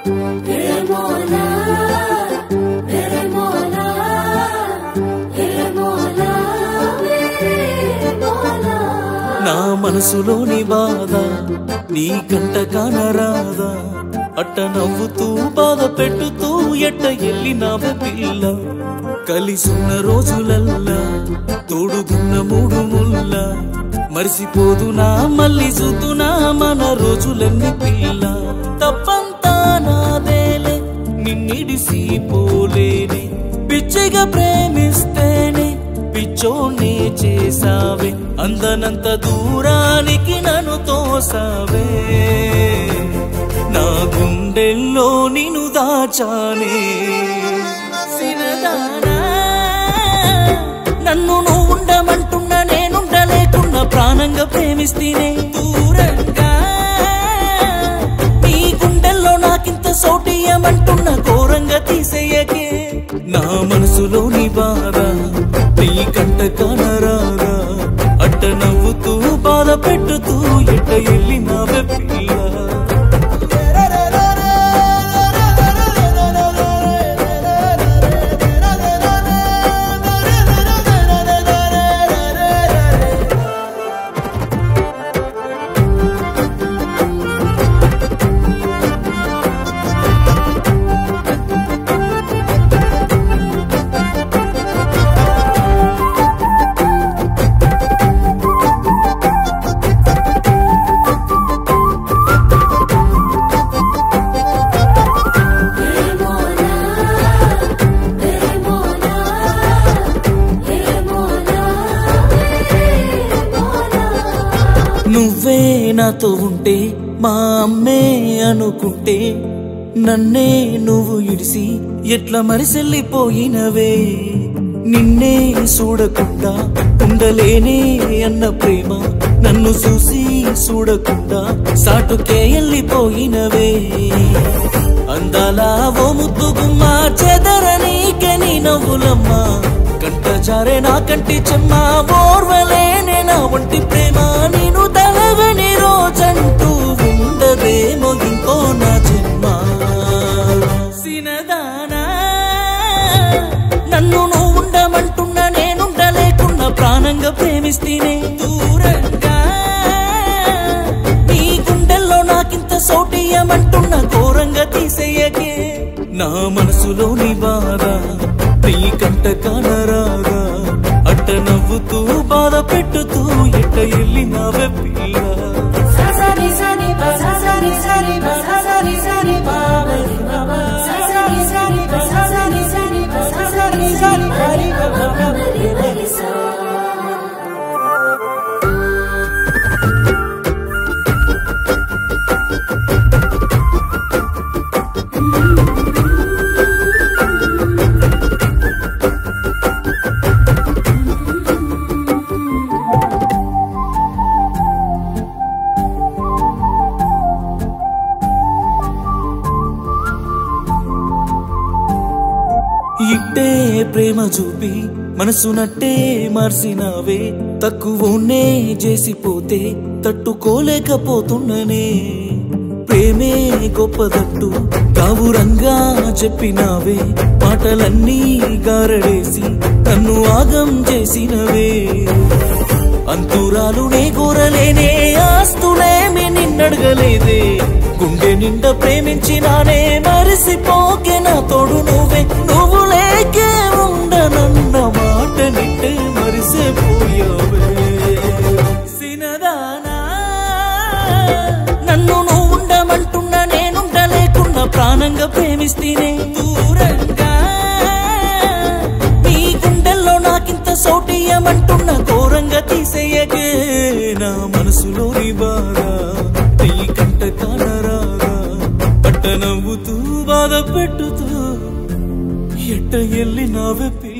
ఏ మోలా ఏ మోలా ఏ మోలా ఏ మోలా నా మనసులోని బాధ నీ కంట కానరాదా అట్ట నవ్వుతూ బాధ పెట్టుతూ ఎట్ట ఎల్లినావే పిల్ల కలిసున్న రోజులల్లా తోడుగున్న మూడు ముల్ల మరిసిపోదునా మళ్ళీ చూతునా మన రోజులన్నీ పిల్ల తప్పంతా నాదేలే నిన్నిడిసి పోలేనే పిచ్చిగా ప్రేమిస్తేనే పిచ్చోనే చేసావే అందనంత దూరానికి నన్ను తోసావే నా గుండెల్లో నిన్ను దాచానే సినదానా నన్ను నువ్వు ఉండమంటున్నా నేనుండలేకున్నా ప్రాణంగా ప్రేమిస్తేనే దూరంగా నీ గుండెల్లో నాకింత సోటియమంటున్న ఘోరంగా తీసేయకే నా మనసులోని బాధ నీ కంట కానరాగా అట్ట నవ్వుతూ బాధ పెట్టుతూ ఎట్ట ఎల్లినావే పిల్ల ఏ మోలా ఏ మోలా ఏ మోలా ఏ మోలా నువ్వే నాతో ఉంటే మా అమ్మే అనుకుంటే నన్నే నువ్వు ఇడిసి ఎట్లా మరిసెల్లిపోయినవే నిన్నే చూడకుండా ఉండలేనే అన్న ప్రేమ నన్ను చూసి చూడకుండా సాటుకే వెళ్ళిపోయినవే అందాలా ఓ ముద్దు గుమ్మ చెదరనీకే నీ నవ్వులమ్మా కంట జారే నా కంటి చెమ్మ ఓర్వలేనే నా వంటి ప్రేమ నేను తలవని రోజంటూ ఉండదేమో ఇంకో నా జన్మ సినదానా నన్ను నువ్వు ఉండమంటున్నా నేనుండలేకున్నా ప్రాణంగా ప్రేమిస్తేనే దూరంగా నీ గుండెల్లో నాకింత సోటియమంటున్న ఘోరంగా తీసేయకే నా మనసులోని బాధ నీ కంట కానరాగా అట్ట నవ్వుతూ బాధ పెట్టుతూ ఎట్ట ఎల్లినావే పిల్ల ససని సని ప ససని సని ప ససని సని ప బరి బబ ససని సని ప ససని సని ప ససని సని బరి బబ బరి బరి సా ఇట్టే ప్రేమ చూపి మనసు నట్టే మార్చినావే తక్కువనే చేసిపోతే తట్టుకోలేకపోతున్ననే ప్రేమే గొప్పదట్టు కావురంగా చెప్పినావే మాటలన్నీ గారడేసి నన్ను ఆగం చేసినవే అంతురాలునే కోరలేనే ఆస్తులేమి నిన్నడగలేదే గుండె నిండా ప్రేమించినానే మరిసిపోకే నా తోడు నువ్వే నువ్వు లేకే ఉండనన్న మాట నింటే మరిసిపోయావే సినదానా నన్ను నువ్వు ఉండమంటున్నా నేనుండలేకున్నా ప్రాణంగా ప్రేమిస్తేనే దూరంగా నీ గుండెల్లో నాకింత సోటియమంటున్న ఘోరంగా తీసేయకే నా మనసులోని బాధ నీ కంట కానరాగా పట్ట నవ్వుతూ బాధ పెట్టుతూ ఎట్ట ఎల్లి నావెప్పి